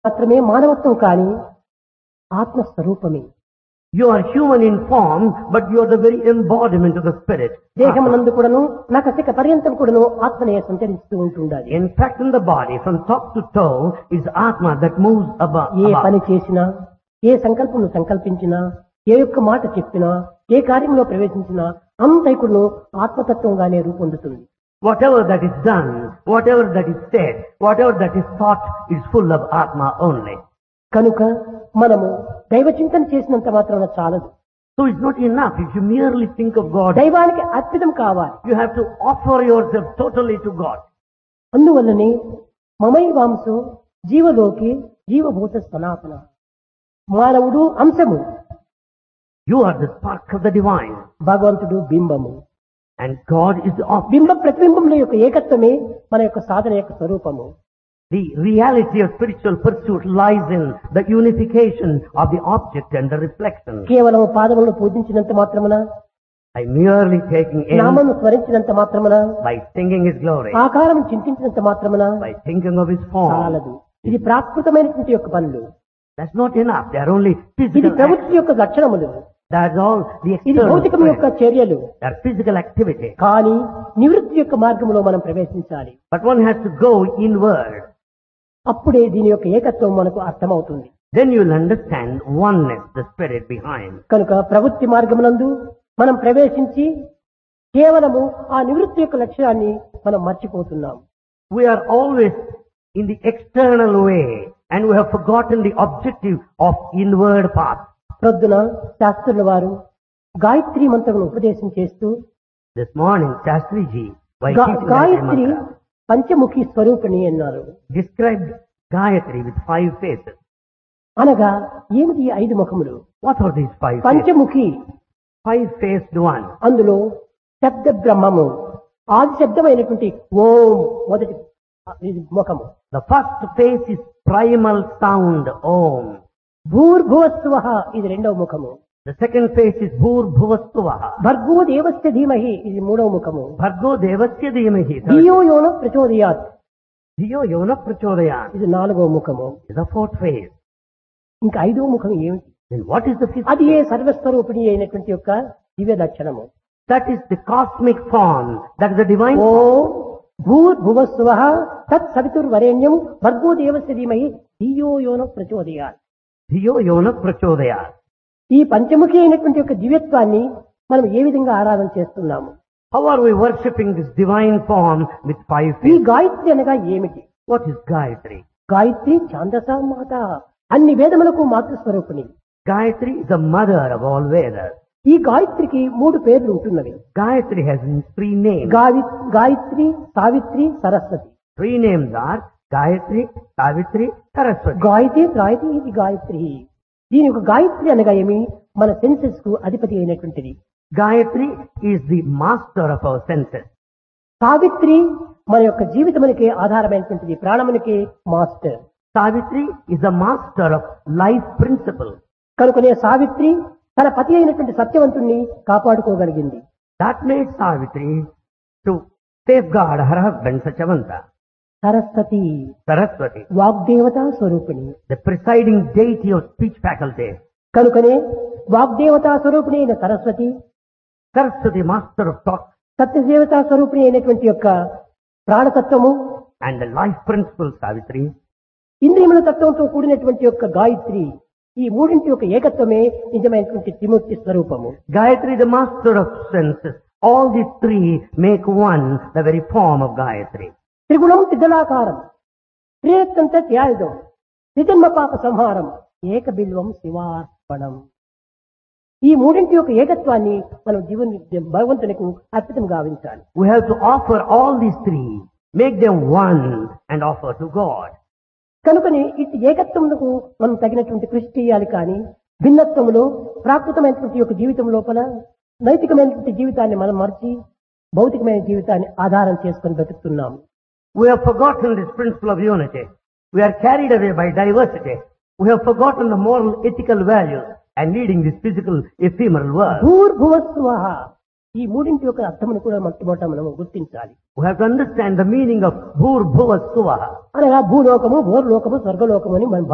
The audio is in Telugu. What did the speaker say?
మాత్రమే మానవత్వం కాని ఆత్మస్వరూపమే You are human in form, but you are the very embodiment of the spirit. Atma. దేహమునందు కూడాను నకసిక పర్యంతం కూడాను ఆత్మనే సంచరిస్తూ ఉంటుండాలి In fact, in the body, from top to toe, is Atma that moves above. A above. పని చేసినా ఏ సంకల్పం సంకల్పించినా ఏ యొక్క మాట చెప్పినా ఏ కార్యంలో ప్రవేశించినా అంతైకుడును ఆత్మతత్వంగానే రూపొందుతుంది Whatever that is done, whatever that is said, whatever that is thought is full of Atma only. కనుక మనము దైవ చింతన చేసినంత మాత్రాన చాలదు So it's not enough if you merely think of God. దైవానికి అర్పితం కావాలి You have to offer yourself totally to God. అందువల్లనే మమై వాంసు జీవలోకి జీవభూత సనాతన మానవుడు అంశము You are the spark of the divine, భగవంతుడు బింబము and God is the object. బింబ ప్రతిబింబముల యొక్క ఏకత్వమే మన యొక్క సాధన యొక్క స్వరూపము The reality of spiritual pursuit lies in the unification of the object and the reflection. కేవలం పాదములను పూజించినంత మాత్రమున By merely taking in, నామము స్మరించినంత మాత్రమున by singing His glory, ఆకారం చింతించినంత మాత్రమున by thinking of His form, చాలదు ఇది ప్రాకృతమైనటువంటి యొక్క పనులు that's not enough. They are only ఇది physical acts. ప్రవృత్తి యొక్క లక్షణములు That's all the ఇది external. భౌతికం యొక్క strength. చర్యలు They are physical activity. కానీ నివృత్తి యొక్క మార్గంలో మనం ప్రవేశించాలి But one has to go inward. అప్పుడే దీని యొక్క ఏకత్వం మనకు అర్థమవుతుంది Then you will understand oneness, the spirit behind. కనుక ప్రవృత్తి మార్గమునందు మనం ప్రవేశించి కేవలము ఆ నివృత్తి యొక్క లక్ష్యాన్ని మనం మర్చిపోతున్నాం We are always in the external way and we have forgotten the objective of inward path. ప్రొద్దున శాస్త్రుల వారు గాయత్రి మంత్రమును ఉపదేశం చేస్తూ This morning, Shastriji, while గా- teaching Gayatri Gayatri Mantra, Panchamukhi స్వరూపిణి అన్నారు described Gayatri with five faces. అనగా ఏమిటి ఈ ఐదు ముఖములు What are these five faces? Panchamukhi Five-faced one. అందులో శబ్ద బ్రహ్మము ఆది శబ్దమైనటువంటి ఓం మొదటి ఇది ముఖము The first face is primal sound, Om. భూర్భువస్వ ఇది రెండవ ముఖము The second face is Bhur Bhuvastavaha. భర్గో దేవస్య ధీమహి ఇది మూడవ ముఖము Bhargo Devasya Dhimahi. Third, ధియో యోన ప్రచోదయాత్ Dhiyo Yona Prachodayana. ఇది నాలుగవ ముఖము is the fourth phase. ఇంకా ఐదవ ముఖం ఏమిటి Then what is the fifth? అది ఏ సర్వస్వరూపిణి అయినటువంటి యొక్క దివ్య లక్షణము That is the cosmic form. That is the divine oh form. భూర్భువస్వ తత్ సవితుర్వరేణ్యం భర్గో దేవస్య ధీమహి ధియో యోన ప్రచోదయాత్ Dhiyo Yona Prachodayana. ఈ పంచముఖి అయినటువంటి యొక్క దివ్యత్వాన్ని మనం ఏ విధంగా ఆరాధన చేస్తున్నాము How are we worshipping this divine form with five ఈ faces? గాయత్రి అనగా ఏమిటి What is Gayatri? గాయత్రి ఛాందస మాత అన్ని వేదములకు మాతృస్వరూపిణి Gayatri is the mother of all Vedas. ఈ గాయత్రికి మూడు పేర్లు ఉంటున్నవి Gayatri has three names. గావి Gayatri Savitri Saraswati Three names are Gayatri, Savitri, Saraswati. Gayatri త్రాయతి ఇది గాయత్రి దీని యొక్క గాయత్రి అనగా ఏమి మన సెన్సెస్ కు అధిపతి అయినటువంటిది Gayatri is the master of our senses. Savitri మన యొక్క జీవితమునికే ఆధారమైనటువంటిది ప్రాణమునికే master Savitri is the master of life principle. కనుకనే సావిత్రి తన పతి అయినటువంటి సత్యవంతుణ్ణి కాపాడుకోగలిగింది That made Savitri to safeguard her husband Sachavanta. Saraswati Saraswati, వాగ్దేవతా స్వరూపిణి the presiding deity of speech faculty. కనుకనే వాగ్దేవతా స్వరూపిణి అయిన Saraswati Saraswati, master of talk సత్యదేవతా స్వరూపిణి అయినటువంటి యొక్క ప్రాణతత్వము and the life principle Savitri. ఇంద్రియముల తత్వంతో కూడినటువంటి యొక్క గాయత్రి ఈ మూడింటి యొక్క ఏకత్వమే నిజమైనటువంటి త్రిమూర్తి స్వరూపము Gayatri, the master of senses. All these three make one, the very form of Gayatri. త్రిగుణం త్రిదళాకారం త్రిరత్నంత త్యాయుధం త్రిజన్మ పాప సంహారం ఏక బిల్వం శివార్పణం ఈ మూడింటి యొక్క ఏకత్వాన్ని మనం జీవన్ భగవంతునికి అర్పితం గావించాలి We have to offer all these three, make them one and offer to God. కనుకని ఇటు ఏకత్వములకు మనం తగినటువంటి కృషి చేయాలి కానీ భిన్నత్వములో ప్రాకృతమైనటువంటి యొక్క జీవితం లోపల నైతికమైనటువంటి జీవితాన్ని మనం మర్చి భౌతికమైన జీవితాన్ని ఆధారం చేసుకొని బతుకుతున్నాం We have forgotten this principle of unity. We are carried away by diversity. We have forgotten the moral, ethical values and leading this physical, ephemeral world. భూర్భువస్వ ఈ మూడింటి యొక్క అర్థమును కూడా మొట్టమొదట మనం గుర్తించాలి We have to understand the meaning of Bhur Bhuva Suvaha. అనగా భూలోకము భూర్లోకము స్వర్గలోకము అని మనం